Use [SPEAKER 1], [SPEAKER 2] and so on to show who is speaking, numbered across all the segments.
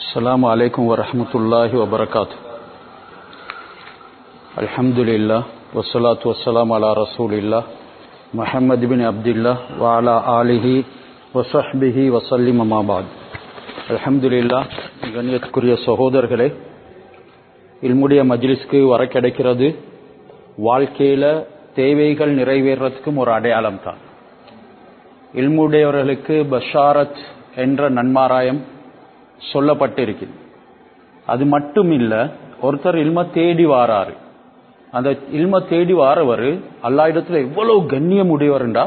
[SPEAKER 1] السلام عليكم ورحمة الله وبركاته الحمد لله والصلاة والسلام على رسول الله محمد بن عبد الله وعلى آله وصحبه وسلم ما بعد الحمد لله கண்ணியத்துக்குரிய சகோதரர்களே இல்முடைய மஜ்லிஸ்க்கு வர கிடைக்கிறது வாழ்க்கையில தேவைகள் நிறைவேறதுக்கும் ஒரு அடையாளம் தான் இல்முடையவர்களுக்கு பஷாரத் என்ற நன்மாராயம் சொல்லப்பட்டிருக்கிறது அது மட்டும் இல்ல ஒருத்தர் இல்ம தேடி வாராரு அந்த இல்ம தேடி வாரவர் அல்லா இடத்துல எவ்வளவு கண்ணியம் உடையவர்ண்டா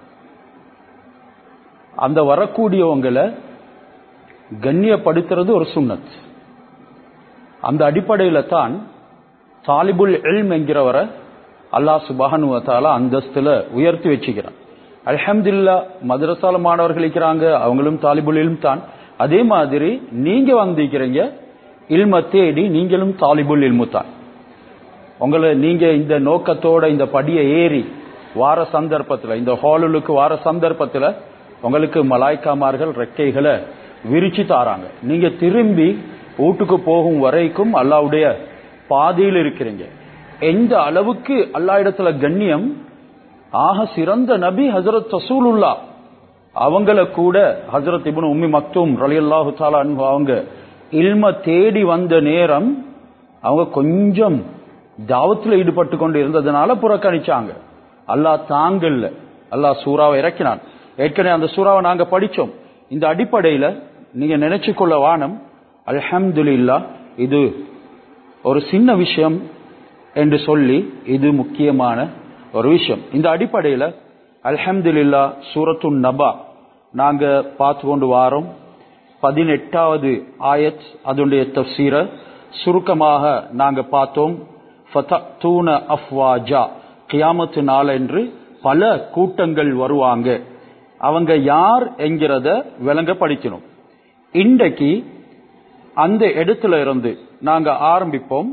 [SPEAKER 1] அந்த வரக்கூடியவங்களை கண்ணியப்படுத்துறது ஒரு சுண்ணத் அந்த அடிப்படையில தான் தாலிபுல் எல்ம் என்கிறவரை அல்லாஹ் சுபஹானுவத்தால அந்தஸ்துல உயர்த்தி வச்சுக்கிறான் அல்ஹம்துல்லா மதரசால மாணவர்கள் இருக்கிறாங்க அவங்களும் தாலிபுல் இல்ம் தான் அதே மாதிரி நீங்க வந்திருக்கிறீங்க இல்ம தேடி நீங்களும் தாலிபுல் இல்மு தான் உங்களை நீங்க இந்த நோக்கத்தோட இந்த படியை ஏறி வார சந்தர்ப்பத்தில் இந்த ஹாலுக்கு வார சந்தர்ப்பத்தில் உங்களுக்கு மலாய்க்காமார்கள் ரெக்கைகளை விரிச்சு தாராங்க நீங்க திரும்பி வீட்டுக்கு போகும் வரைக்கும் அல்லாவுடைய பாதையில் இருக்கிறீங்க எந்த அளவுக்கு அல்லா இடத்துல கண்ணியம் ஆக சிறந்த நபி ஹசரத் ரசூலுல்லா அவங்கள கூட ஹசரத் இபுன் உம்மி மக்தூம் ரலி அல்லாஹு தாலா அவங்க இல்ம தேடி வந்த நேரம் அவங்க கொஞ்சம் தாவத்தில் ஈடுபட்டு கொண்டு இருந்ததுனால புறக்கணிச்சாங்க அல்லாஹ் தாங்கல்ல அல்லாஹ் சூறாவை இறக்கினான் ஏற்கனவே அந்த சூறாவை நாங்க படிச்சோம் இந்த அடிப்படையில நீங்க நினைச்சு கொள்ள வானம் அல்ஹம்துலில்லா இது ஒரு சின்ன விஷயம் என்று சொல்லி இது முக்கியமான ஒரு விஷயம் இந்த அடிப்படையில் அல்ஹம்துலில்லா சூரத்து நபா நாங்க பார்த்து கொண்டு வாரோம் பதினெட்டாவது ஆயத் அதனுடைய தப்சீர சுருக்கமாக நாங்க பார்த்தோம் தூண அஃப்வாஜா கியாமத்து நாள் என்று பல கூட்டங்கள் வருவாங்க அவங்க யார் என்கிறத விளங்க படிக்கணும் இன்றைக்கு அந்த இடத்துல இருந்து நாங்க ஆரம்பிப்போம்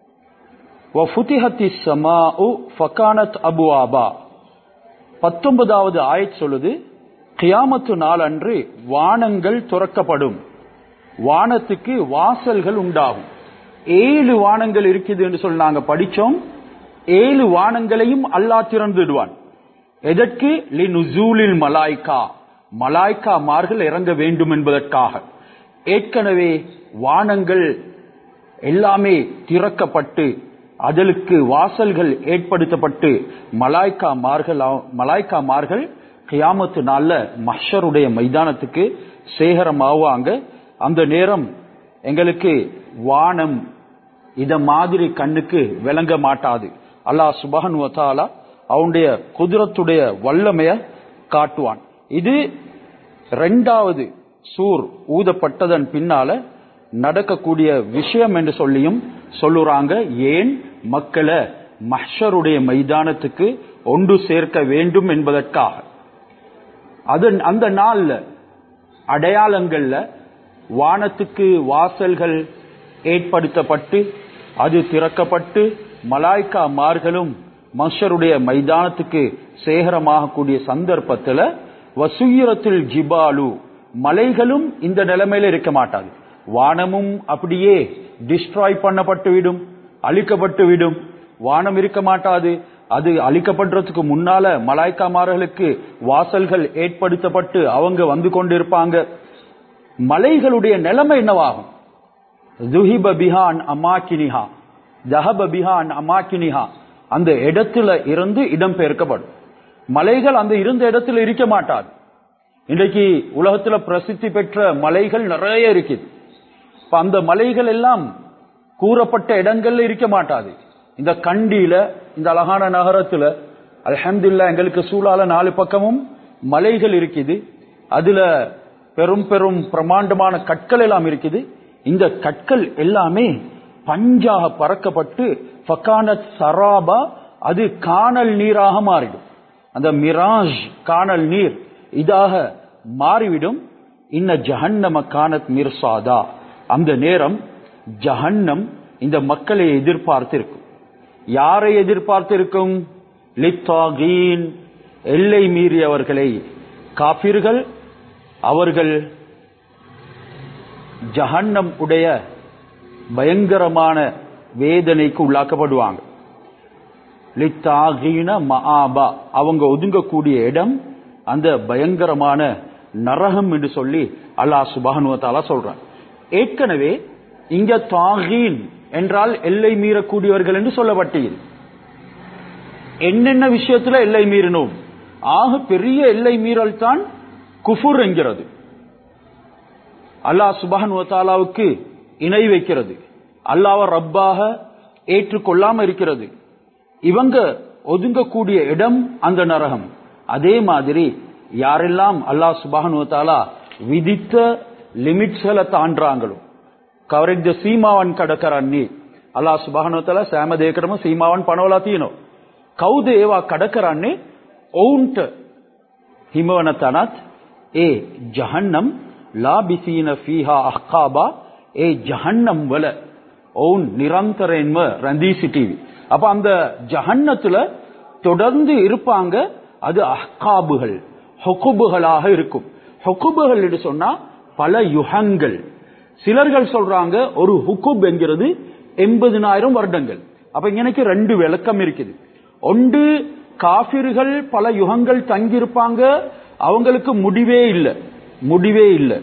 [SPEAKER 1] அபுவாபா பத்தொன்பதாவது ஆயத் சொல்லுது கியாமத்து நாள் அன்று வானங்கள் துறக்கப்படும் வானத்துக்கு வாசல்கள் உண்டாகும் ஏழு வானங்கள் இருக்குது என்று சொல்லி நாங்க படிச்சோம் ஏழு வானங்களையும் அல்லா திறந்துடுவான் எதற்கு லினுசூலில் மலாய்கா மலாய்கா மார்கள் இறங்க வேண்டும் என்பதற்காக ஏற்கனவே வானங்கள் எல்லாமே திறக்கப்பட்டு அதற்கு வாசல்கள் ஏற்படுத்தப்பட்டு மலாய்க்கா மார்கள் மலாய்க்கா மார்கள் கியாமத்து நாள்ல மஷருடைய மைதானத்துக்கு சேகரமாவாங்க அந்த நேரம் எங்களுக்கு வானம் இத மாதிரி கண்ணுக்கு விளங்க மாட்டாது அல்லாஹ் சுபஹன் வத்தாலா அவனுடைய குதிரத்துடைய வல்லமைய காட்டுவான் இது ரெண்டாவது சூர் ஊதப்பட்டதன் பின்னால நடக்கக்கூடிய விஷயம் என்று சொல்லியும் சொல்லுறாங்க ஏன் மக்களை மஹருடைய மைதானத்துக்கு ஒன்று சேர்க்க வேண்டும் என்பதற்காக அதன் அந்த நாள்ல அடையாளங்கள்ல வானத்துக்கு வாசல்கள் ஏற்படுத்தப்பட்டு அது திறக்கப்பட்டு மலாய்க்கா மார்களும் மஷருடைய மைதானத்துக்கு சேகரமாகக்கூடிய சந்தர்ப்பத்தில் வசுயரத்தில் ஜிபாலு மலைகளும் இந்த நிலைமையில இருக்க மாட்டாது வானமும் அப்படியே டிஸ்ட்ராய் பண்ணப்பட்டு விடும் அழிக்கப்பட்டு விடும் வானம் இருக்க மாட்டாது அது அழிக்கப்படுறதுக்கு முன்னால மலாய்க்காமார்களுக்கு வாசல்கள் ஏற்படுத்தப்பட்டு அவங்க வந்து கொண்டிருப்பாங்க மலைகளுடைய நிலைமை என்னவாகும் துஹிப பிஹான் அமாக்கினிஹா ஜஹப பிஹான் அமாக்கினிஹா அந்த இடத்துல இருந்து இடம் பெயர்க்கப்படும் மலைகள் அந்த இருந்த இடத்துல இருக்க மாட்டாது இன்றைக்கு உலகத்துல பிரசித்தி பெற்ற மலைகள் நிறைய இருக்குது அந்த மலைகள் எல்லாம் கூறப்பட்ட இடங்கள்ல இருக்க மாட்டாது இந்த கண்டியில இந்த அழகான நகரத்துல அலஹம்துல்லா எங்களுக்கு சூழால நாலு பக்கமும் மலைகள் இருக்குது அதுல பெரும் பெரும் பிரமாண்டமான கற்கள் எல்லாம் இருக்குது இந்த கற்கள் எல்லாமே பஞ்சாக பறக்கப்பட்டு ஃபக்கானத் சராபா அது காணல் நீராக மாறிடும் அந்த மிராஜ் காணல் நீர் இதாக மாறிவிடும் இன்ன ஜஹன்னம கானத் மிர்சாதா அந்த நேரம் ஜஹன்னம் இந்த மக்களை எதிர்பார்த்திருக்கும் யாரை எதிர்பார்த்திருக்கும் லித்தாகீன் எல்லை மீறியவர்களை காபிர்கள் அவர்கள் ஜஹன்னம் உடைய பயங்கரமான வேதனைக்கு உள்ளாக்கப்படுவாங்க லித்தாகீன மஆபா அவங்க ஒதுங்கக்கூடிய இடம் அந்த பயங்கரமான நரகம் என்று சொல்லி அல்லாஹ் சுபஹானு தஆலா சொல்றான் ஏற்கனவே இங்க தாகீன் என்றால் எல்லை மீறக்கூடியவர்கள் என்று சொல்லப்பட்டது என்னென்ன விஷயத்துல எல்லை மீறினோம் ஆக பெரிய எல்லை மீறல் தான் குஃபுர் என்கிறது அல்லாஹ் சுபஹானு தாலாவுக்கு இணை வைக்கிறது அல்லாஹ்வை ரப்பாக ஏற்றுக்கொள்ளாம இருக்கிறது இவங்க ஒதுங்கக்கூடிய இடம் அந்த நரகம் அதே மாதிரி யாரெல்லாம் அல்லாஹ் சுபஹானு தாலா விதித்த லிமிட்ஸ்களை தாண்டாங்களோ කවරෙක්ද සීමාවන් කඩ කරන්නේ අල්ලා සුබහානහු තාලා සෑම දෙයකටම සීමාවන් පනවලා තියෙනවා. කවුද ඒවා කඩ කරන්නේ? ඔවුන්ට හිමවන තනත් ඒ ජහන්නම් ලාබිසීන ෆීහා අහ්කාබා ඒ ජහන්නම් වල ඔවුන් නිරන්තරයෙන්ම රැඳී සිටීවි. அப்ப அந்த ஜஹன்னத்துல தொடர்ந்து இருப்பாங்க அது அஹ்காபுகள் ஹொக்குபுகளாக இருக்கும் ஹொக்குபுகள் என்று சொன்னா பல யுகங்கள் சிலர்கள் சொல்றாங்க ஒரு ஹுக்குப் என்கிறது எண்பதினாயிரம் வருடங்கள் அப்ப எனக்கு ரெண்டு விளக்கம் இருக்குது ஒன்று காபிர்கள் பல யுகங்கள் தங்கியிருப்பாங்க அவங்களுக்கு முடிவே இல்லை முடிவே இல்லை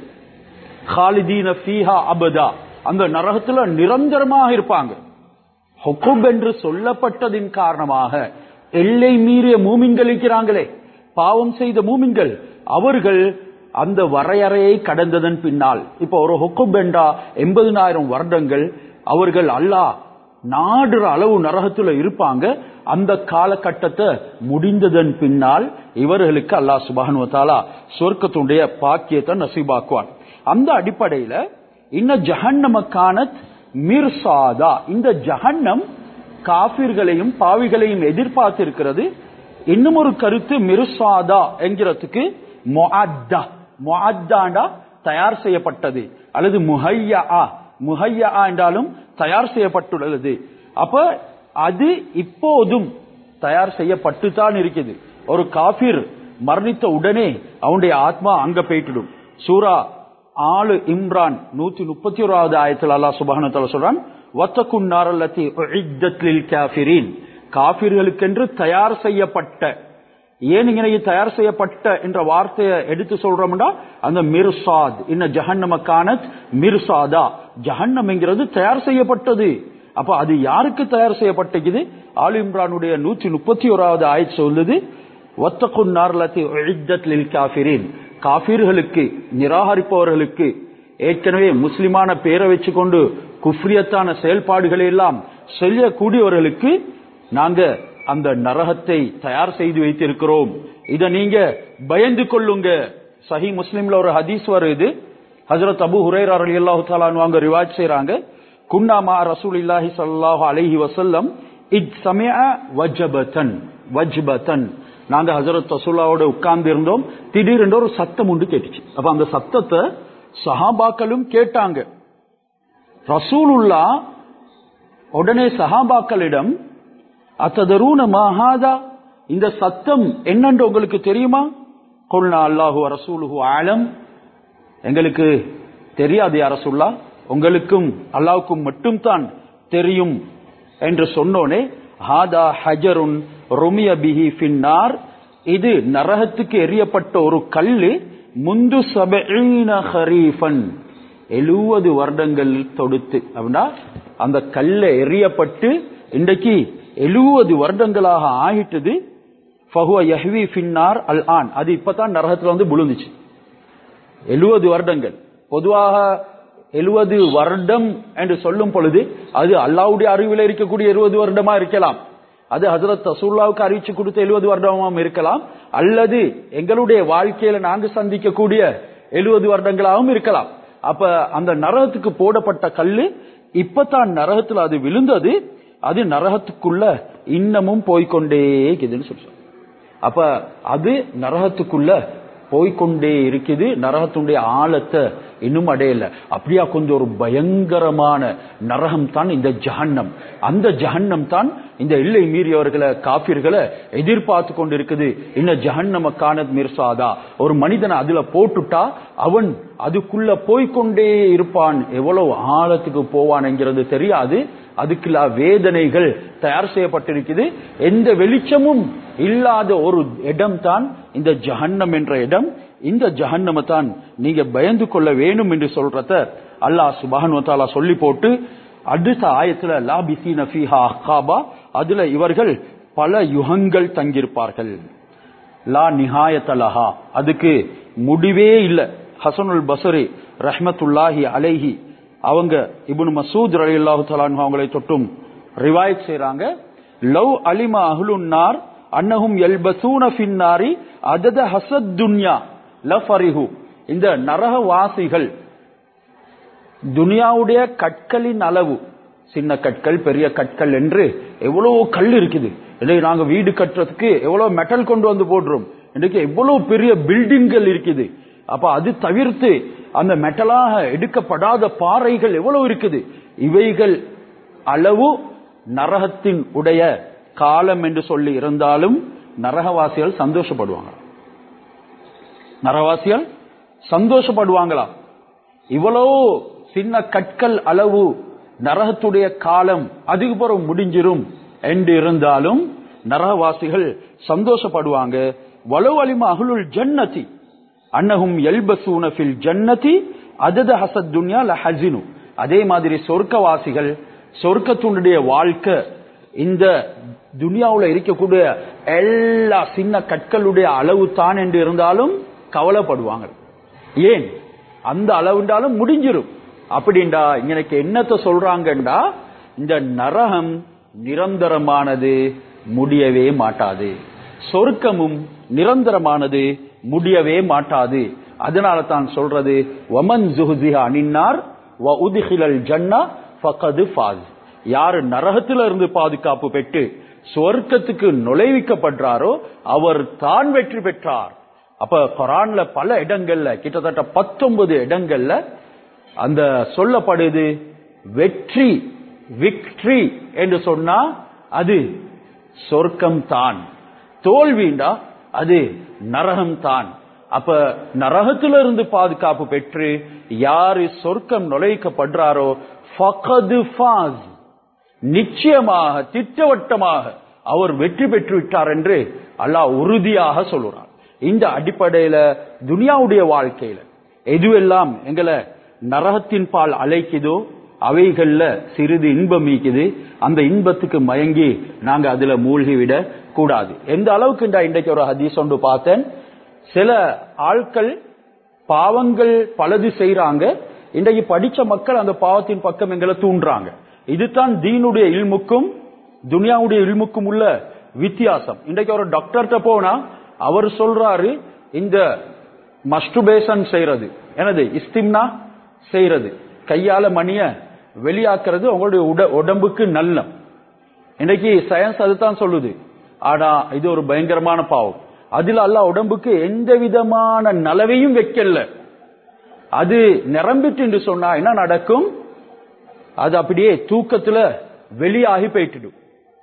[SPEAKER 1] ஹாலிதீன ஃபீஹா அபதா அந்த நரகத்துல நிரந்தரமாக இருப்பாங்க ஹொக்குப் என்று சொல்லப்பட்டதின் காரணமாக எல்லை மீறிய மூமின்கள் இருக்கிறாங்களே பாவம் செய்த மூமின்கள் அவர்கள் அந்த வரையறையை கடந்ததன் பின்னால் இப்ப ஒரு ஹொக்குப் என்றா எண்பதினாயிரம் வருடங்கள் அவர்கள் அல்லாஹ் நாடுற அளவு நரகத்துல இருப்பாங்க அந்த காலகட்டத்தை முடிந்ததன் பின்னால் இவர்களுக்கு அல்லாஹ் சுபானு தாலா சொர்க்கத்துடைய பாக்கியத்தை நசீபாக்குவான் அந்த அடிப்படையில இன்ன ஜஹன்னமக்கான மிர்சாதா இந்த ஜஹன்னம் காபிர்களையும் பாவிகளையும் எதிர்பார்த்திருக்கிறது இன்னும் ஒரு கருத்து மிர்சாதா என்கிறதுக்கு முஅத்தா முஅத்தாண்டா தயார் செய்யப்பட்டது அல்லது முஹையா முஹையா என்றாலும் தயார் செய்யப்பட்டுள்ளது அப்ப அது இப்போதும் தயார் செய்யப்பட்டு தான் இருக்குது ஒரு காபிர் மரணித்த உடனே அவனுடைய ஆத்மா அங்க போயிட்டுடும் சூரா ஆளு இம்ரான் நூத்தி முப்பத்தி ஓராவது ஆயத்தில் அல்லாஹ் சுபஹானத்தால சொல்றான் வத்தக்குன் நாரல்லத்தி உஇத்தத் லில் காஃபிரீன் காபிர்களுக்கென்று தயார் செய்யப்பட்ட ஏன் இங்கே தயார் செய்யப்பட்ட என்ற வார்த்தையை எடுத்து சொல்றோம்னா அந்த மிர்சாத் இன்ன ஜஹன்னமக்கான மிர்சாதா ஜஹன்னம் என்கிறது தயார் செய்யப்பட்டது அப்ப அது யாருக்கு தயார் செய்யப்பட்டது ஆல் இம்ரானுடைய நூற்றி முப்பத்தி ஓராவது ஆயத் சொல்லுது ஒத்தகுன் நார்லத்தி உஇத்தத் லில் காஃபிரீன் காஃபிர்களுக்கு நிராகரிப்பவர்களுக்கு ஏற்கனவே முஸ்லிமான பேரை வச்சுக்கொண்டு குஃப்ரியத்தான செயல்பாடுகளை எல்லாம் செய்யக்கூடியவர்களுக்கு நாங்க அந்த நரகத்தை தயார் செய்து வைத்திருக்கிறோம் இத நீங்க பயந்து கொள்ளுங்க சஹி முஸ்லிம்ல ஒரு ஹதீஸ் வருது ஹஜரத் அபு ஹுரேரா ரலியல்லாஹு தஆலா அவங்க ரிவாஜ் செய்றாங்க குன்னா மா ரசூலில்லாஹி ஸல்லல்லாஹு அலைஹி வஸல்லம் இத் சமிஅ வஜபதன் வஜ்பதன் நாங்க ஹஜரத் ரசூலாவோட உட்கார்ந்து இருந்தோம் திடீரென்று ஒரு சத்தம் உண்டு கேட்டுச்சு அப்ப அந்த சத்தத்தை சஹாபாக்களும் கேட்டாங்க ரசூலுல்லா உடனே சஹாபாக்களிடம் அத்ததரூன மகாதா இந்த சத்தம் என்னன்னு உங்களுக்கு தெரியுமா கொள்னா அல்லாஹு ரசூலுஹு ஆலம் எங்களுக்கு தெரியாது அரசுல்லா உங்களுக்கும் அல்லாவுக்கும் மட்டும்தான் தெரியும் என்று சொன்னோனே ஹாதா ஹஜருன் ருமிய பிஹி ஃபின்னார் இது நரகத்துக்கு எரியப்பட்ட ஒரு கல்லு முந்து சபீன ஹரீஃபன் எழுபது வருடங்கள் தொடுத்து அப்படின்னா அந்த கல்ல எரியப்பட்டு இன்றைக்கு எழுபது வருடங்களாக ஆகிட்டது ஃபஹுவ யஹ்வி ஃபின்னார் அல் ஆன் அது இப்பதான் நரகத்துல வந்து விழுந்துச்சு எழுபது வருடங்கள் பொதுவாக எழுபது வருடம் என்று சொல்லும் பொழுது அது அல்லாவுடைய அறிவில் இருக்கக்கூடிய எழுபது வருடமா இருக்கலாம் அது ஹசரத் ரசூல்லாவுக்கு அறிவிச்சு கொடுத்த எழுபது வருடமாகவும் இருக்கலாம் அல்லது எங்களுடைய வாழ்க்கையில நாங்க சந்திக்கக்கூடிய எழுபது வருடங்களாகவும் இருக்கலாம் அப்ப அந்த நரகத்துக்கு போடப்பட்ட கல்லு இப்பதான் நரகத்துல அது விழுந்தது அது நரகத்துக்குள்ள இன்னமும் போய்கொண்டே இருக்குதுன்னு சொல்லி அப்ப அது நரகத்துக்குள்ள போய்கொண்டே இருக்குது நரகத்துடைய ஆழத்தை இன்னும் அடையல அப்படியா கொஞ்சம் ஒரு பயங்கரமான நரகம் தான் இந்த ஜஹன்னம் அந்த ஜஹன்னம் தான் இந்த எல்லை மீறியவர்களை காபிர்களை எதிர்பார்த்து கொண்டிருக்குது இன்ன ஜஹன்னம கானத் மிர்சாதா ஒரு மனிதனை அதுல போட்டுட்டா அவன் அதுக்குள்ள போய்க்கொண்டே இருப்பான் எவ்வளவு ஆழத்துக்கு போவான் என்கிறது தெரியாது அதுக்குள்ள வேதனைகள் தயார் செய்யப்பட்டிருக்குது எந்த வெளிச்சமும் இல்லாத ஒரு இடம் தான் இந்த ஜஹன்னம் என்ற இடம் இந்த ஜஹன்னம தான் நீங்க பயந்து கொள்ள வேணும் என்று சொல்றத அல்லாஹ் சுபஹான் வத்தாலா சொல்லி போட்டு அடுத்த ஆயத்துல லாபிசீன ஃபீஹா அஹ்காபா அதுல இவர்கள் பல யுகங்கள் தங்கியிருப்பார்கள் லா நிஹாயத்தலஹா அதுக்கு முடிவே இல்ல ஹசனுல் பசரி ரஹ்மத்துல்லாஹி அலைஹி அவங்க இப்னு மசூத் ரலியல்லாஹு தஆலா அன்ஹு அவங்களை தொட்டும் ரிவாயத் செய்றாங்க லவ் அலிமா அஹ்லுன் நார் அன்னஹும் யல்பசூன ஃபின்னாரி அதத ஹசத் துன்யா லஃபரிஹு இந்த நரகவாசிகள் துனியாவுடைய கற்களின் அளவு சின்ன கற்கள் பெரிய கற்கள் என்று எவ்வளவு கல் இருக்குது இன்றைக்கு நாங்க வீடு கட்டுறதுக்கு எவ்வளவு மெட்டல் கொண்டு வந்து போடுறோம் இன்றைக்கு எவ்வளவு பெரிய பில்டிங்கள் இருக்குது அப்ப அது தவிர்த்து அந்த மெட்டலாக எடுக்கப்படாத பாறைகள் எவ்வளவு இருக்குது இவைகள் அளவு நரகத்தின் உடைய காலம் என்று சொல்லி இருந்தாலும் நரகவாசிகள் சந்தோஷப்படுவாங்க நரகவாசிகள் சந்தோஷப்படுவாங்களா இவ்வளவு சின்ன கற்கள் அளவு நரகத்துடைய காலம் அதுக்கு பிறகு முடிஞ்சிரும் என்று இருந்தாலும் நரகவாசிகள் சந்தோஷப்படுவாங்க வலு அலிமா அகுலுல் ஜன்னதி அன்னஹும் எல்பசூன ஃபில் ஜன்னதி அதத ஹசத் துன்யா லஹசினு அதே மாதிரி சொர்க்கவாசிகள் சொர்க்கத்துடைய வாழ்க்கை இந்த துனியாவுல இருக்கக்கூடிய எல்லா சின்ன கற்களுடைய அளவு தான் என்று இருந்தாலும் கவலைப்படுவாங்க ஏன் அந்த அளவுண்டாலும் முடிஞ்சிரும் அப்படின்டா எனக்கு என்னத்த சொல்றாங்கண்டா இந்த நரகம் நிரந்தரமானது முடியவே மாட்டாது சொர்க்கமும் நிரந்தரமானது முடியவே மாட்டாது அதனால தான் சொல்றது வமன் ஜுஹ்சிஹா அனின்னார் வ உத்ஹிலல் ஜன்னா ஃபகது ஃபாஸ் யாரு நரகத்தில இருந்து பாதுகாப்பு பெற்று சொர்க்கத்துக்கு நுழைவிக்கப்படுறாரோ அவர் தான் வெற்றி பெற்றார் அப்ப குரான்ல பல இடங்கள்ல கிட்டத்தட்ட பத்தொன்பது இடங்கள்ல அந்த சொல்லப்படுது வெற்றி விக்ட்ரி என்று சொன்னா அது சொர்க்கம் தான் தோல்விண்டா அது நரகம் தான் அப்ப நரகத்திலிருந்து பாதுகாப்பு பெற்று யாரு சொர்க்கம் நுழைக்கப்படுறாரோ ஃபகது ஃபாஸ் நிச்சயமாக திட்டவட்டமாக அவர் வெற்றி பெற்று விட்டார் என்று அல்லாஹ் உறுதியாக சொல்லுறான் இந்த அடிப்படையில துனியாவுடைய வாழ்க்கையில எதுவெல்லாம் எங்களை நரகத்தின் பால் அழைக்குதோ அவைகள்ல சிறிது இன்பம் ஈக்குது அந்த இன்பத்துக்கு மயங்கி நாங்க அதுல மூழ்கி விட கூடாது எந்த அளவுக்கு இன்றைக்கு ஒரு ஹதீஸ் ஒன்று பார்த்தேன் சில ஆட்கள் பாவங்கள் பலது செய்யறாங்க இன்றைக்கு படிச்ச மக்கள் அந்த பாவத்தின் பக்கம் எங்களை தூண்டுறாங்க இதுதான் தீனுடைய இல்முக்கும் துனியாவுடைய இல்முக்கும் உள்ள வித்தியாசம் இன்றைக்கு ஒரு டாக்டர்கிட்ட போனா அவர் சொல்றாரு இந்த மஸ்டுபேஷன் செய்யறது எனது இஸ்திம்னா செய்யறது கையால மணிய வெளியாக்குறது உங்களுடைய உட- உடம்புக்கு நல்லம் இன்னைக்கு சயின்ஸ் அதுதான் சொல்லுது ஆனா இது ஒரு பயங்கரமான பாவம் அதுல அல்லாஹ் உடம்புக்கு எந்த விதமான நலவையும் வைக்கல அது நிரம்பிட்டு என்று சொன்னா என்ன நடக்கும் அது அப்படியே தூக்கத்துல வெளியாகி போயிட்டுடும்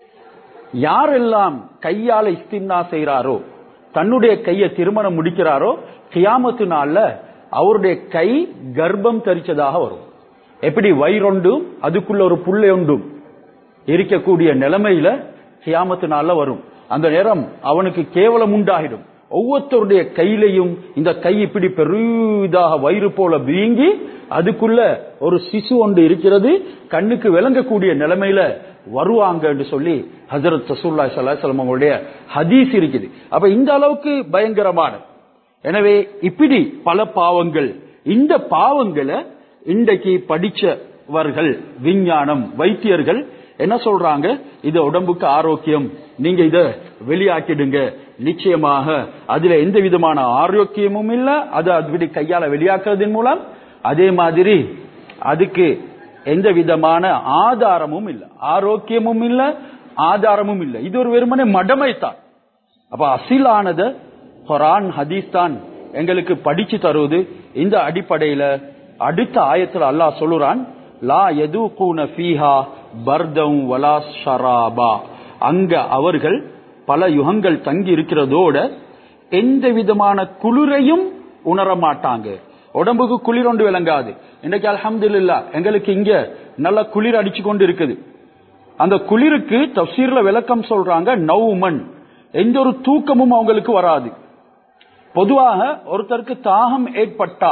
[SPEAKER 1] யாரெல்லாம் கையால இஸ்திம்னா செய்றாரோ தன்னுடைய கையை திருமணம் முடிக்கிறாரோ கியாமத்து நாள்ல அவருடைய கை கர்ப்பம் தரிச்சதாக வரும் எப்படி வயிறொண்டும் அதுக்குள்ள ஒரு புள்ளை ஒன்றும் இருக்கக்கூடிய நிலைமையில கியாமத்து நாள்ல வரும் அந்த நேரம் அவனுக்கு கேவலம் உண்டாகிடும் ஒவ்வொருத்தருடைய கையிலையும் இந்த கை இப்படி பெரிதாக வயிறு போல வீங்கி அதுக்குள்ள ஒரு சிசு ஒன்று இருக்கிறது கண்ணுக்கு விளங்கக்கூடிய நிலைமையில வருவாங்க என்று சொல்லி ஹஜரத் ரசூல்லா சல்லாஹம் அவங்களுடைய ஹதீஸ் இருக்குது அப்ப இந்த அளவுக்கு பயங்கரமான எனவே இப்படி பல பாவங்கள் இந்த பாவங்களை இன்றைக்கு படிச்சவர்கள் விஞ்ஞானம் வைத்தியர்கள் என்ன சொல்றாங்க இது உடம்புக்கு ஆரோக்கியம் நீங்க இத வெளியாக்கிடுங்க நிச்சயமாக அதுல எந்த விதமான ஆரோக்கியமும் இல்ல அது அப்படி கையால வெளியாக்குறதன் மூலம் அதே மாதிரி அதுக்கு எந்த விதமான ஆதாரமும் இல்ல ஆரோக்கியமும் இல்ல ஆதாரமும் இல்ல இது ஒரு வெறுமனே மடமை தான் அப்ப அசிலானத குரான் ஹதீஸ் தான் எங்களுக்கு படிச்சு தருவது இந்த அடிப்படையில அடுத்த ஆயத்துல அல்லாஹ் சொல்லுறான் லா எதுகூன ஃபீஹா பர்தம் வலா ஷராபா அங்க அவர்கள் பல யுகங்கள் தங்கி இருக்கிறதோட எந்த விதமான குளிரையும் உணர மாட்டாங்க உடம்புக்கு குளிர் ஒன்று விளங்காது இன்னைக்கு அல்ஹம்துலில்லாஹ் எங்களுக்கு இங்க நல்ல குளிர் அடிச்சு கொண்டு இருக்குது அந்த குளிருக்கு தப்சீர்ல விளக்கம் சொல்றாங்க நவுமன் எந்த ஒரு தூக்கமும் அவங்களுக்கு வராது பொதுவாக ஒருத்தருக்கு தாகம் ஏற்பட்டா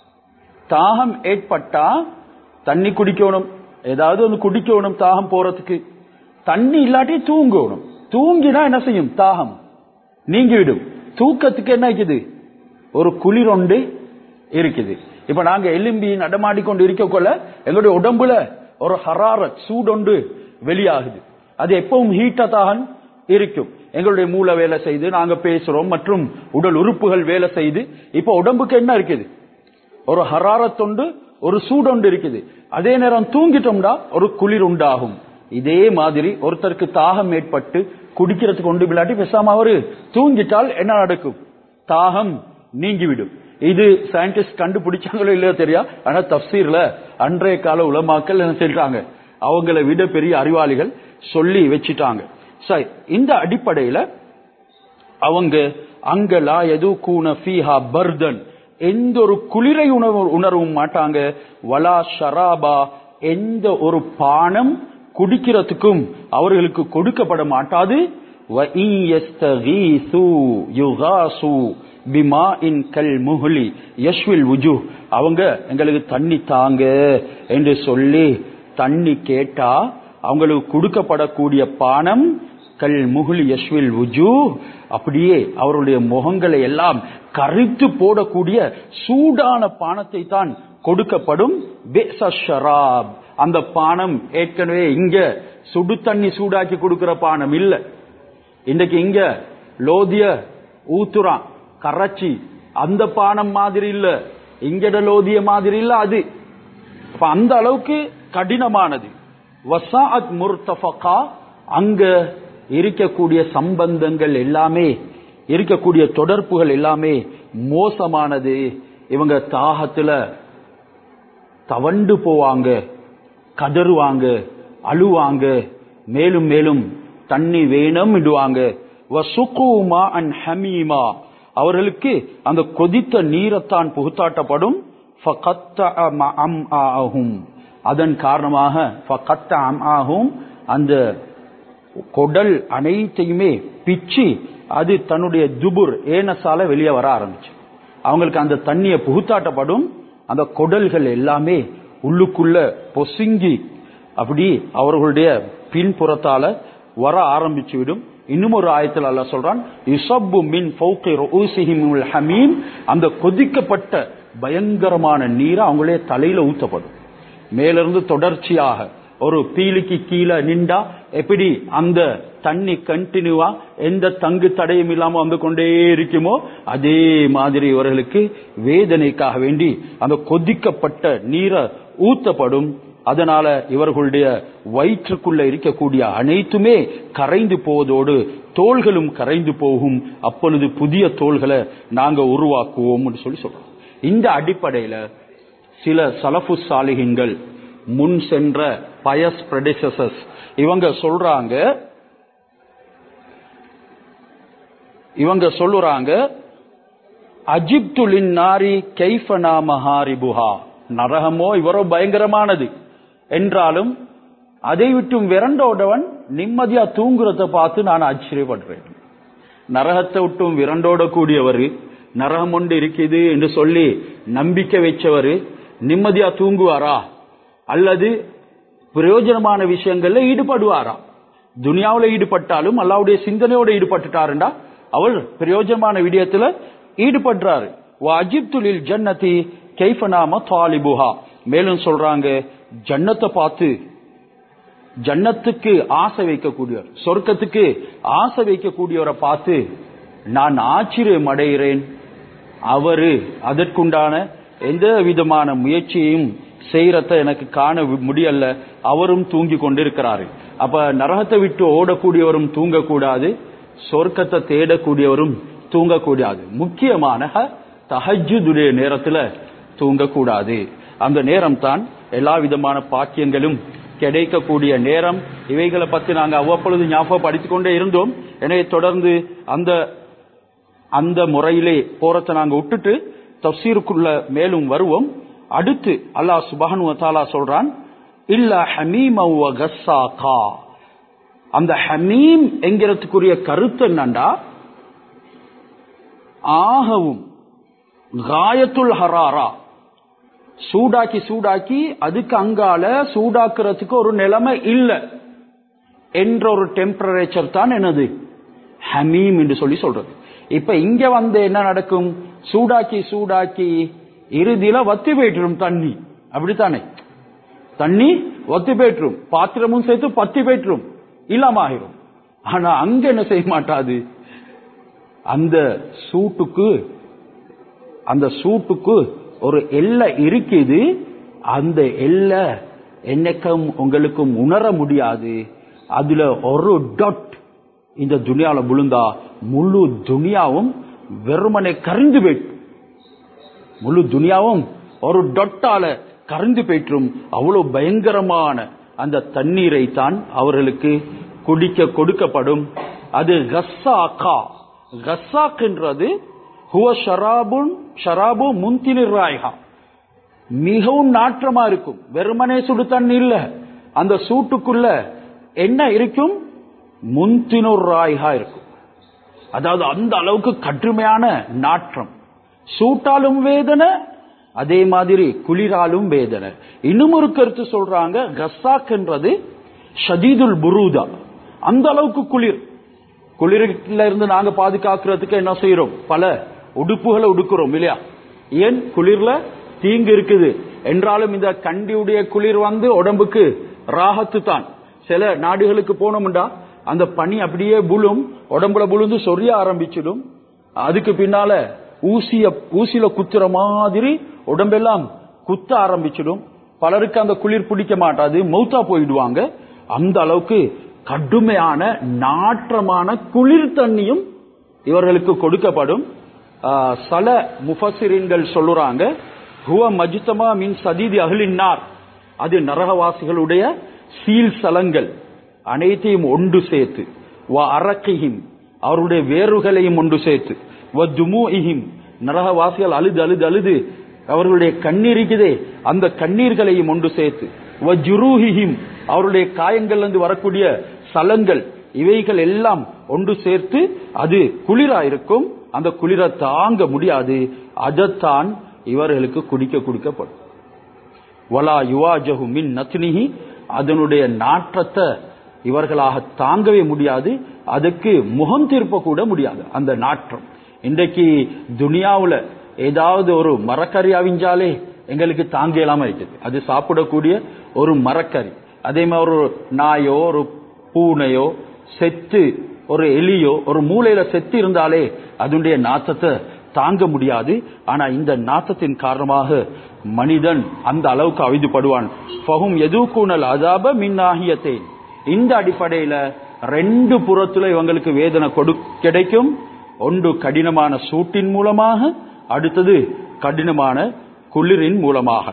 [SPEAKER 1] தாகம் ஏற்பட்டா தண்ணி குடிக்கணும் ஏதாவது ஒன்று குடிக்கணும் தாகம் போறதுக்கு தண்ணி இல்லாட்டி தூங்கணும் தூங்கினா என்ன செய்யும் தாகம் நீங்கிவிடும் தூக்கத்துக்கு என்ன இருக்குது ஒரு குளிர் ஒன்று இருக்குது இப்ப நாங்க எலும்பி நடமாடிக்கொண்டு இருக்கக்குள்ள எங்களுடைய உடம்புல ஒரு ஹராரத் சூடொண்டு வெளியாகுது அது எப்பவும் ஹீட்டா தான் இருக்கும் எங்களுடைய மூளை வேலை செய்து நாங்க பேசுறோம் மற்றும் உடல் உறுப்புகள் வேலை செய்து இப்ப உடம்புக்கு என்ன இருக்குது ஒரு ஹராரத்தொண்டு ஒரு சூடொண்டு இருக்குது அதே நேரம் தூங்கிட்டோம்டா ஒரு குளிர் உண்டாகும் இதே மாதிரி ஒருத்தருக்கு தாகம் ஏற்பட்டு குடிக்கிறதுக்கு கொண்டு விளையாட்டி பேசாம அவரு தூங்கிட்டால் என்ன நடக்கும் தாகம் நீங்கிவிடும் இது சயின்டிஸ்ட் கண்டுபிடிச்சாங்களோ இல்லையோ தெரியா ஆனா தப்சீர்ல அன்றைய கால உலமாக்கள் என்ன சொல்றாங்க அவங்கள விட பெரிய அறிவாளிகள் சொல்லி வச்சிட்டாங்க சரி இந்த அடிப்படையில அவங்க அங்கலா எது கூன ஃபீஹா பர்தன் எந்த ஒரு குளிரை உணவு உணரவும் மாட்டாங்க வலா ஷராபா எந்த ஒரு பானம் குடிக்கிறதுக்கும் அவர்களுக்கு கொடுக்கப்பட மாட்டாது وَإِن يَسْتَغِيثُوا يُغَاثُوا بِمَاءٍ كَالْمُهْلِ يَشْوِي الْوُجُوهِ அவங்க எங்களுக்கு தண்ணி தாங்க என்று சொல்லி தண்ணி கேட்டா அவங்களுக்கு கொடுக்கப்படக்கூடிய பானம் கல் முகுலி யஷ்வில் உஜு அப்படியே அவருடைய முகங்களை எல்லாம் கரித்து போடக்கூடிய சூடான பானத்தை தான் கொடுக்கப்படும் பிஸ ஷராப். அந்த பானம் ஏற்கனவே இங்க சுடு தண்ணி சூடாக்கி கொடுக்கிற பானம் இல்ல இன்னைக்கு இங்க லோதிய ஊத்துறான் கரைச்சி அந்த பானம் மாதிரி இல்ல இங்கட லோதிய மாதிரி இல்ல அது அப்ப அந்த அளவுக்கு கடினமானது வசாஅத் முர்தஃபகா அங்க இருக்கக்கூடிய சம்பந்தங்கள் எல்லாமே இருக்கக்கூடிய தொடர்புகள் எல்லாமே மோசமானது இவங்க தாகத்துல தவண்டு போவாங்க கதறுவாங்க அழுவாங்க மேலும் மேலும் தண்ணி வேணும் இடுவாங்க வசுகூமா அன் ஹமீமா அவர்களுக்கு அந்த கொதித்த நீரத்தான் புகுத்தாட்டப்படும் ஃபகத்தஅ மஅம்ஆஹும். அதன் காரணமாக ஃபகத்தஅ அம்ஆஹும் அந்த கொடல் அனைத்தையுமே பிச்சு அது தன்னுடைய துபுர் ஏனசால வெளியே வர ஆரம்பிச்சு அவங்களுக்கு அந்த தண்ணியை புகுத்தாட்டப்படும் அந்த கொடல்கள் எல்லாமே உள்ளுக்குள்ள பொசுங்கி அப்படி அவர்களுடைய பின்புறத்தால வர ஆரம்பிச்சு விடும் இன்னும் ஒரு ஆயத்தில் அல்லாஹ் சொல்றான் யுசப்பு மின் ஃபௌகி ரூசிஹிமுல் ஹமீம் அந்த கொதிக்கப்பட்ட பயங்கரமான நீரை அவங்களே தலையில ஊத்தப்படும் மேலிருந்து தொடர்ச்சியாக ஒரு பீலிக்கு கீழே நின்றா எப்படி அந்த தண்ணி கண்டினியூவா எந்த தங்கு தடையும் இல்லாம வந்து கொண்டே இருக்குமோ அதே மாதிரி இவர்களுக்கு வேதனைக்காக வேண்டி அந்த கொதிக்கப்பட்ட நீரை ஊத்தப்படும் அதனால இவர்களுடைய வயிற்றுக்குள்ள இருக்கக்கூடிய அனைத்துமே கரைந்து போவதோடு தோள்களும் கரைந்து போகும் அப்பொழுது புதிய தோள்களை நாங்க உருவாக்குவோம் சொல்லி சொல்றோம் இந்த அடிப்படையில சில சலஃபு சாலிகின்கள் முன் சென்ற பயஸ் predecessors இவங்க சொல்றாங்க இவங்க சொல்லுறாங்க அஜிப்துலின் நாரி கைஃபனா மஹாரிபுஹா நரகமோ இவரோ பயங்கரமானது என்றாலும் அதை விட்டும் விரண்டோடவன் நிம்மதியா தூங்குறத பார்த்து நான் ஆச்சரியப்படுறேன் நரகத்தை விட்டும் விரண்டோட கூடியவர் நரகம் ஒன்று இருக்குது என்று சொல்லி நம்பிக்கை வச்சவர் நிம்மதியா தூங்குவாரா அல்லது பிரயோஜனமான விஷயங்கள்ல ஈடுபடுவாரா துனியாவுல ஈடுபட்டாலும் அல்லாவுடைய சிந்தனையோட ஈடுபட்டுட்டாருண்டா அவர் பிரயோஜனமான விடயத்துல ஈடுபடுறாரு அஜிப்துலில் ஜன்னதி கைஃபனாம தாலிபுஹா மேலும் சொல்றாங்க ஜன்னத்தை பார்த்து ஜன்னத்துக்கு ஆசை வைக்கக்கூடியவர் சொர்க்கத்துக்கு ஆசை வைக்கக்கூடியவரை பார்த்து நான் ஆச்சரியம் அடைகிறேன் அவரு அதற்குண்டான எந்த விதமான முயற்சியையும் செய்யறத எனக்கு காண வி- முடியல அவரும் தூங்கி கொண்டிருக்கிறாரு அப்ப நரகத்தை விட்டு ஓடக்கூடியவரும் தூங்கக்கூடாது சொர்க்கத்தை தேடக்கூடியவரும் தூங்கக்கூடாது முக்கியமான தஹஜுடைய நேரத்துல தூங்கக்கூடாது அந்த நேரம் தான் எல்லா விதமான பாக்கியங்களும் கிடைக்கக்கூடிய நேரம் இவைகளை பத்தி நாங்க அவ்வப்பொழுது ஞாபகப்படுத்திக் கொண்டே இருந்தோம் எனவே தொடர்ந்து அந்த அந்த முறையிலே போறதை நாங்க விட்டுட்டு தப்சீருக்குள்ள மேலும் வருவோம் அடுத்து அல்லாஹ் சுபஹானு தாலா சொல்றான் இல்ல ஹமீம வ கஸ்ஸாகா அந்த ஹமீம் என்கிறதுக்குரிய கருத்து என்னண்டா ஆகவும் காயத்துல் ஹராரா சூடாக்கி சூடாக்கி அதுக்கு அங்கால சூடாக்குறதுக்கு ஒரு நிலைமை இல்ல என்ற ஒரு டெம்பரேச்சர் தான் என்னது ஹமீம் என்று சொல்லி சொல்றது இப்ப இங்க வந்து என்ன நடக்கும் சூடாக்கி சூடாக்கி இறுதியில வத்தி போயிட்டுரும் தண்ணி அப்படித்தானே தண்ணி வத்தி போயிட்டுரும் பாத்திரமும் சேர்த்து பத்தி போயிட்டுரும் இல்லாம ஆயிரும் ஆனா அங்க என்ன செய்ய மாட்டாது அந்த சூட்டுக்கு அந்த சூட்டுக்கு ஒரு எல்லை இருக்குது அந்த எல்லை என்னைக்கும் உங்களுக்கும் உணர முடியாது அதுல ஒரு டொட் இந்த துனியால விழுந்தா முழு துனியாவும் வெறுமனை கரிந்து போயிட்டு முழு துனியாவும் ஒரு டொட்டால கரிந்து போயிற்றும் அவ்வளவு பயங்கரமான அந்த தண்ணீரை தான் அவர்களுக்கு குடிக்க கொடுக்கப்படும் அது கஸ்ஸாக்கா கஸ்ஸாக் என்றது ஹுவ ஷராபுன் ஷராபு முந்தினிர் ராய்ஹா மிகவும் நாற்றமா இருக்கும் வெறுமனே சுடு தண்ணி இல்ல அந்த சூட்டுக்குள்ள என்ன இருக்கும் முந்தினுர் ராய்ஹா இருக்கும் அதாவது அந்த அளவுக்கு கடுமையான நாற்றம் சூட்டாலும் வேதனை அதே மாதிரி குளிராலும் வேதனை இன்னும் ஒரு கருத்து சொல்றாங்க கஸ்ஸாக் என்றது ஷதீதுல் புரூதா அந்த அளவுக்கு குளிர் குளிரில இருந்து நாங்க பாதுகாக்கிறதுக்கு என்ன செய்யறோம் பல உடுப்புகளை உடுக்கிறோம் இல்லையா ஏன் குளிர்ல தீங்கு இருக்குது என்றாலும் இந்த கண்டியுடைய குளிர் வந்து உடம்புக்கு ராகத்து தான் சில நாடுகளுக்கு போனோம்டா அந்த பனி அப்படியே புழும் உடம்புல புழுந்து சொரிய ஆரம்பிச்சிடும் அதுக்கு பின்னால ஊசிய ஊசியில குத்துற மாதிரி உடம்பெல்லாம் குத்த ஆரம்பிச்சிடும் பலருக்கு அந்த குளிர் பிடிக்க மாட்டாது மௌத்தா போயிடுவாங்க அந்த அளவுக்கு கடுமையான நாற்றமான குளிர் தண்ணியும் இவர்களுக்கு கொடுக்கப்படும் சல முஃபசிரின்கள் சொல்லுறாங்க ஹுவ மஜ்தமா மின் சதீதி அகலின்னார் அது நரகவாசிகளுடைய சீல் சலங்கள் அனைத்தையும் ஒன்று சேர்த்து வ அரக்கிஹிம் அவருடைய வேறுகளையும் ஒன்று சேர்த்து வ துமுஇஹிம் நரகவாசிகள் அழுது அழுது அழுது அவர்களுடைய கண்ணீர் இருக்குதே அந்த கண்ணீர்களையும் ஒன்று சேர்த்து வ ஜுரூஹிஹிம் அவருடைய காயங்கள் இருந்து வரக்கூடிய சலங்கள் இவைகள் எல்லாம் ஒன்று சேர்த்து அது குளிரா இருக்கும் அந்த குளிரை தாங்க முடியாது அதைத்தான் இவர்களுக்கு குடிக்க கொடுக்கப்படும் வலா யுவாஜகு மின் நத்னிஹி அதனுடைய நாற்றத்தை இவர்களாக தாங்கவே முடியாது அதுக்கு முகம் திருப்ப கூட முடியாது அந்த நாற்றம் இன்றைக்கு துனியாவுல ஏதாவது ஒரு மரக்கறி அவிஞ்சாலே எங்களுக்கு தாங்க இல்லாம இருக்குது அது சாப்பிடக்கூடிய ஒரு மரக்கறி அதே மாதிரி ஒரு நாயோ ஒரு பூனையோ செத்து ஒரு எலியோ ஒரு மூளையில செத்து இருந்தாலே அதனுடைய நாத்தத்தை தாங்க முடியாது ஆனா இந்த நாத்தத்தின் காரணமாக மனிதன் அந்த அளவுக்கு அவிதுபடுவான் ஃபஹும் எதுக்கூனல் அதாப மின்னாகியத்தை இந்த அடிப்படையில ரெண்டு புறத்துல இவங்களுக்கு வேதனை கொடு கிடைக்கும் ஒன்று கடினமான சூட்டின் மூலமாக அடுத்தது கடினமான குளிரின் மூலமாக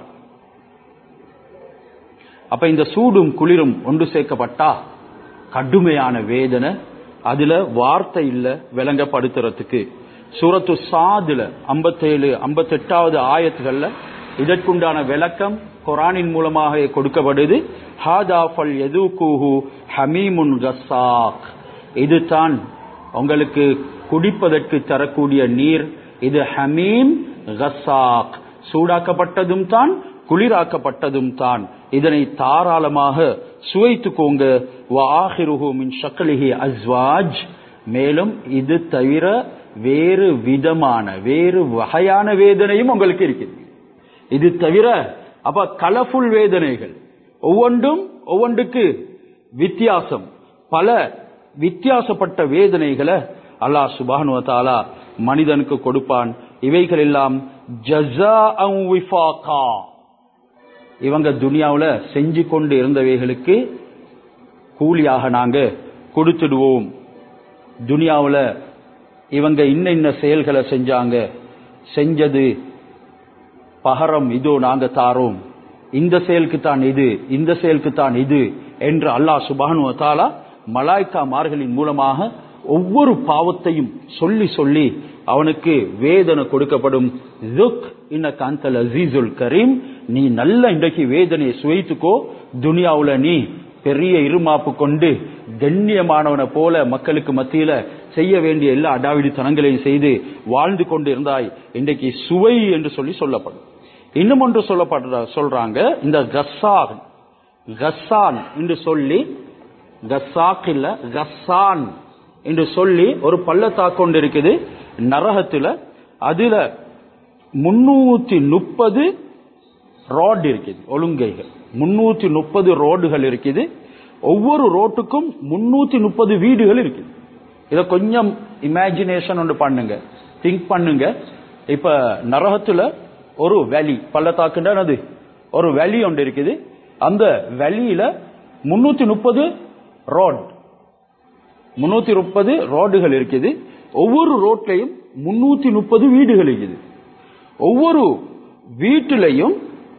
[SPEAKER 1] அப்ப இந்த சூடும் குளிரும் ஒன்று சேர்க்கப்பட்டா கடுமையான வேதனை அதுல வார்த்தை இல்ல விளங்கப்படுத்துறதுக்கு சூரத்து சாதுல ஐம்பத்தேழு ஐம்பத்தெட்டாவது ஆயத்துகள்ல இதற்குண்டான விளக்கம் குரானின் மூலமாக கொடுக்கப்படுது ஹாதாஃபல் எதுகூஹு ஹமீமுன் கசாக் இதுதான் உங்களுக்கு குடிப்பதற்கு தரக்கூடிய நீர் இது ஹமீம் கசாக் சூடாக்கப்பட்டதும் தான் குளிராக்கப்பட்டதும் தான் இதனை தாராளமாக சுவைத்துக்கோங்க வாஹிருஹு மின் ஷக்கலிஹி அஸ்வாஜ் மேலும் இது தவிர வேறு விதமான வேறு வகையான வேதனையும் உங்களுக்கு இருக்குது இது தவிர அப்ப கலர்ஃபுல் வேதனைகள் ஒவ்வொன்றும் ஒவ்வொன்றுக்கு வித்தியாசம் பல வித்தியாசப்பட்ட வேதனைகளை அல்லாஹ் சுபானு தாலா மனிதனுக்கு கொடுப்பான் இவைகள் எல்லாம் ஜஸா இவங்க துனியாவுல செஞ்சு கொண்டு இருந்தவைகளுக்கு கூலியாக நாங்க கொடுத்துடுவோம் துனியாவுல இவங்க இன்ன இன்ன செயல்களை செஞ்சாங்க செஞ்சது பகரம் இதோ நாங்க தாரோம் இந்த செயலுக்கு தான் இது இந்த செயலுக்கு தான் இது என்று அல்லாஹ் சுபானு தாலா மலாய்க்காமார்களின் மூலமாக ஒவ்வொரு பாவத்தையும் சொல்லி சொல்லி அவனுக்கு வேதனை கொடுக்கப்படும் லுக் இன்ன காந்தல் அசீசுல் கரீம் நீ நல்ல இன்றைக்கு வேதனையை சுவைத்துக்கோ துனியாவுல நீ பெரிய இருமாப்பு கொண்டு கண்ணியமானவனை போல மக்களுக்கு மத்தியில செய்ய வேண்டிய எல்லா அடாவிடித்தனங்களையும் செய்து வாழ்ந்து கொண்டு இருந்தாய் இன்றைக்கு சுவை என்று சொல்லி சொல்லப்படும் இன்னும் ஒன்று சொல்லப்படுற சொல்றாங்க இந்த கஸ்ஸான் கஸ்ஸான் என்று சொல்லி கஸ்ஸாக் இல்ல கஸ்ஸான் என்று சொல்லி ஒரு பள்ளத்தாக்கு கொண்டு இருக்குது நரகத்துல அதுல முன்னூத்தி முப்பது ரோடு இருக்குது ஒழுங்கைகள் முன்னூத்தி முப்பது ரோடுகள் இருக்குது ஒவ்வொரு ரோட்டுக்கும் முன்னூத்தி முப்பது வீடுகள் இருக்குது இத கொஞ்சம் இமேஜினேஷன் ஒன்று பண்ணுங்க திங்க் பண்ணுங்க இப்ப நரகத்துல ஒரு வேலி பள்ளத்தாக்குன்றது ஒரு வேலி ஒன்று இருக்குது அந்த வேலியில முன்னூத்தி முப்பது ரோட் முன்னூத்தி முப்பது ரோடுகள் இருக்குது ஒவ்வொரு ரோட்லையும் முன்னூத்தி முப்பது வீடுகள் இருக்குது ஒவ்வொரு வீட்டிலையும்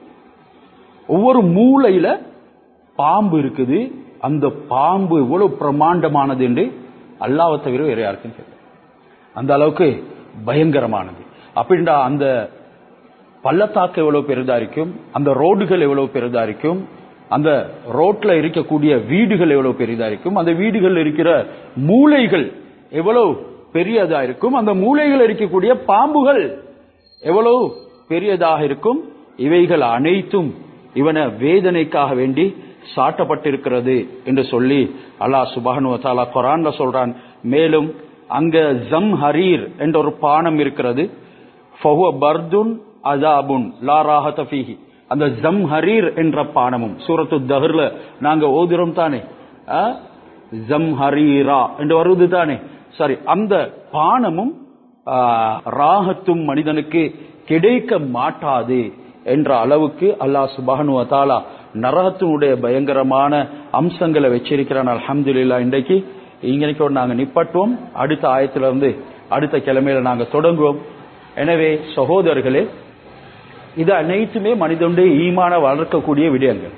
[SPEAKER 1] ஒவ்வொரு மூலையில பாம்பு இருக்குது அந்த பாம்பு எவ்வளவு பிரமாண்டமானது என்று அல்லாவை தவிர வேற யாருக்கும் தெரியல அந்த அளவுக்கு பயங்கரமானது அப்படின்டா அந்த பள்ளத்தாக்கு எவ்வளவு பெரிதா இருக்கும் அந்த ரோடுகள் எவ்வளவு பெரிதா இருக்கும் அந்த ரோட்ல இருக்கக்கூடிய வீடுகள் எவ்வளவு பெரிதா இருக்கும் அந்த வீடுகள் இருக்கிற மூளைகள் எவ்வளவு பெரியதா இருக்கும் அந்த மூளைகள் இருக்கக்கூடிய பாம்புகள் எவ்வளவு பெரியதாக இருக்கும் இவைகள் அனைத்தும் இவன வேதனைக்காக வேண்டி சாட்டப்பட்டிருக்கிறது என்று சொல்லி அல்லாஹ் சுபானு தாலா குரான்ல சொல்றான் மேலும் அங்க ஜம் ஹரீர் என்ற ஒரு பானம் இருக்கிறது ஃபஹுவ பர்துன் அதாபுன் லா ராஹத ஃபீஹி அந்த ஜம் ஹரீர் என்ற பானமும் சூரத்து தஹர்ல நாங்க ஓதுறோம் தானே ஆ? ஜம் ஹரீரா என்று வருவது தானே சரி அந்த பானமும் ஆ, ராகத்தும் மனிதனுக்கு கிடைக்க மாட்டாது என்ற அளவுக்கு அல்லாஹ் சுபானு தாலா நரகத்தினுடைய பயங்கரமான அம்சங்களை வச்சிருக்கிறான் அல்ஹம்துலில்லாஹ் இன்றைக்கு இங்கனைக்கு நாங்க நிப்பட்டுவோம் அடுத்த ஆயத்துல இருந்து அடுத்த கிழமையில நாங்க தொடங்குவோம் எனவே சகோதரர்களே இது அனைத்துமே மனிதனுடைய ஈமான வளர்க்கக்கூடிய விடயங்கள்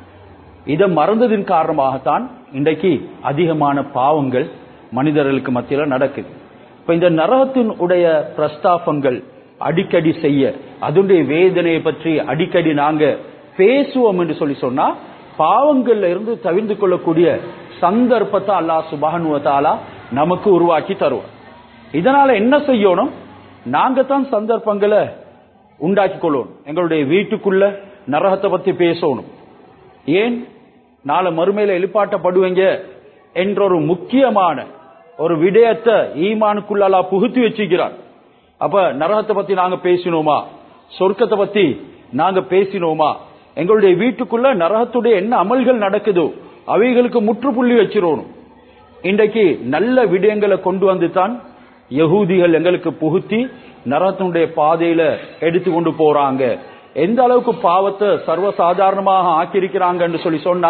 [SPEAKER 1] இதை மறந்ததின் காரணமாகத்தான் இன்றைக்கு அதிகமான பாவங்கள் மனிதர்களுக்கு மத்தியில நடக்குது இப்ப இந்த நரகத்தின் உடைய பிரஸ்தாபங்கள் அடிக்கடி செய்ய அதனுடைய வேதனையை பற்றி அடிக்கடி நாங்க பேசுவோம் என்று சொல்லி சொன்னா பாவங்கள்ல இருந்து தவிர்ந்து கொள்ளக்கூடிய சந்தர்ப்பத்தை அல்லாஹ் சுபானுவ தாலா நமக்கு உருவாக்கி தருவார் இதனால என்ன செய்யணும் நாங்க தான் சந்தர்ப்பங்களை உண்டாக்கி கொள்ளணும் எங்களுடைய வீட்டுக்குள்ள நரகத்தை பத்தி பேசணும் ஏன் நாளை மறுமையில எழுப்பாட்டப்படுவீங்க என்ற ஒரு முக்கியமான ஒரு விடயத்தை ஈமானுக்குள்ள புகுத்தி வச்சுக்கிறான் அப்ப நரகத்தை பத்தி நாங்க பேசினோமா சொர்க்கத்தை பத்தி நாங்க பேசினோமா எங்களுடைய வீட்டுக்குள்ள நரகத்துடைய என்ன அமல்கள் நடக்குதோ அவைகளுக்கு முற்றுப்புள்ளி வச்சிரோணும் இன்றைக்கு நல்ல விடயங்களை கொண்டு வந்து தான் யகூதிகள் எங்களுக்கு புகுத்தி நரகத்தினுடைய பாதையில எடுத்து கொண்டு போறாங்க எந்த அளவுக்கு பாவத்தை சர்வசாதாரணமாக ஆக்கியிருக்கிறாங்க சொல்லி சொன்னா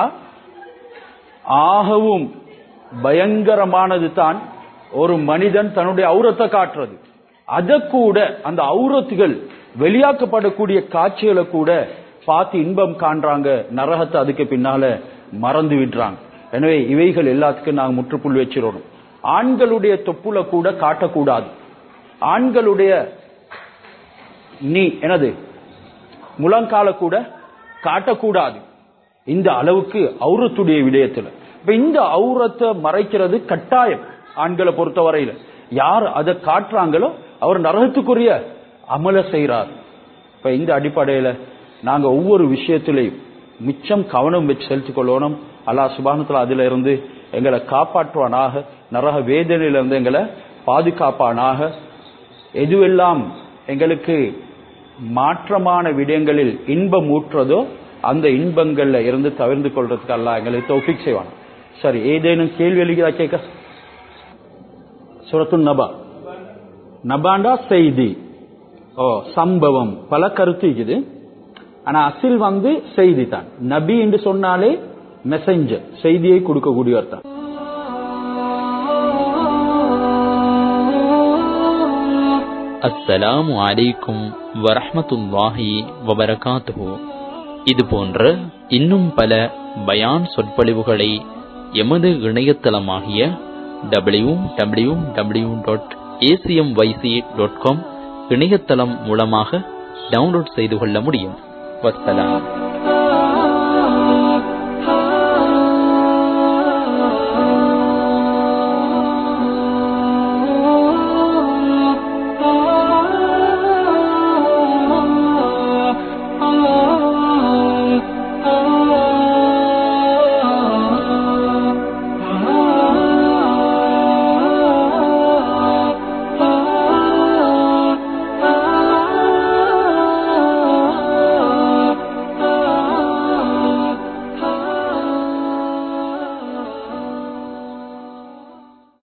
[SPEAKER 1] ஆகவும் பயங்கரமானது தான் ஒரு மனிதன் தன்னுடைய அவுரத்தை காட்டுறது அத கூட அந்த அவுரத்துகள் வெளியாக்கப்படக்கூடிய காட்சிகளை கூட பார்த்து இன்பம் காண்றாங்க நரகத்தை அதுக்கு பின்னால மறந்து விடுறாங்க எனவே இவைகள் எல்லாத்துக்கும் நாங்க முற்றுப்புள்ளி வச்சிடணும் ஆண்களுடைய தொப்புல கூட காட்டக்கூடாது ஆண்களுடைய நீ எனது முழங்கால கூட காட்டக்கூடாது இந்த அளவுக்கு அவுரத்துடைய விடயத்துல இப்ப இந்த அவுரத்தை மறைக்கிறது கட்டாயம் ஆண்களை பொறுத்தவரையில யார் அதை காட்டுறாங்களோ அவர் நரகத்துக்குரிய அமல செய்றார் இப்ப இந்த அடிப்படையில நாங்க ஒவ்வொரு விஷயத்திலையும் மிச்சம் கவனம் வச்சு செலுத்திக் கொள்ளணும் அல்லாஹ் சுபானத்துல அதுல இருந்து எங்களை காப்பாற்றுவானாக நரக வேதனையிலிருந்து எங்களை பாதுகாப்பானாக எதுவெல்லாம் எங்களுக்கு மாற்றமான விடயங்களில் இன்பம் ஊற்றுறதோ அந்த இன்பங்கள்ல இருந்து தவிர்ந்து கொள்றதுக்கு அல்லாஹ் எங்களுக்கு தௌஃபிக் செய்வான் சரி ஏதேனும் கேள்வி எழுகிறா கேட்க சுரத்து நபா நபாண்டா செய்தி ஓ சம்பவம் பல கருத்து இருக்குது ஆனா அசில் வந்து செய்தி தான் நபி என்று சொன்னாலே மெசஞ்சர் செய்தியை கொடுக்கக்கூடியவர் தான்
[SPEAKER 2] அஸ்ஸலாமு அலைக்கும் வரஹ்மத்துல்லாஹி வபரகாத்துஹு இது போன்ற இன்னும் பல பயான் சொற்பொழிவுகளை எமது இணையதளமாகிய W W W dot ACM YC dot com இணையதளம் மூலமாக டவுன்லோட் செய்து கொள்ள முடியும் வஸ்ஸலாம்